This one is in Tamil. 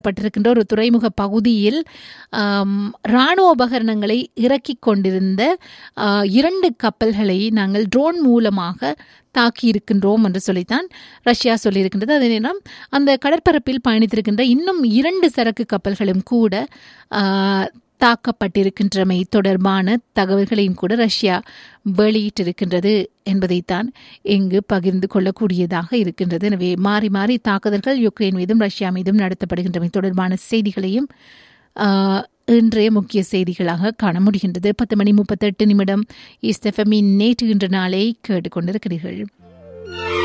பட்டிருக்கின்ற ஒரு துறைமுக பகுதியில் ஆம், இராணுவ உபகரணங்களை இறக்கிக் கொண்டிருந்த ஆ, இரண்டு கப்பல்களை நாங்கள் ட்ரோன் மூலமாக தாக்கி இருக்கின்றோம் என்று சொல்லித்தான் ரஷ்யா சொல்லியிருக்கின்றது அதே நேரம் அந்த கடற்பரப்பில் பயணித்திருக்கின்ற இன்னும் இரண்டு சரக்கு கப்பல்களும் கூட ஆ, தாக்கப்பட்டிருக்கின்றமை தொடர்பான தகவல்களையும் கூட ரஷ்யா வெளியிட்டிருக்கின்றது என்பதைத்தான் இங்கு பகிர்ந்து கொள்ளக்கூடியதாக இருக்கின்றது எனவே மாறி மாறி தாக்குதல்கள் யுக்ரைன் மீதும் ரஷ்யா மீதும் நடத்தப்படுகின்றமை தொடர்பான செய்திகளையும் ஆஹ், இன்றைய முக்கிய செய்திகளாக காண முடிகின்றது பத்து மணி முப்பத்தெட்டு நிமிடம் இஸ்தெஃபமின் நேற்று இன்று நாளை கேட்டுக்கொண்டிருக்கிறீர்கள்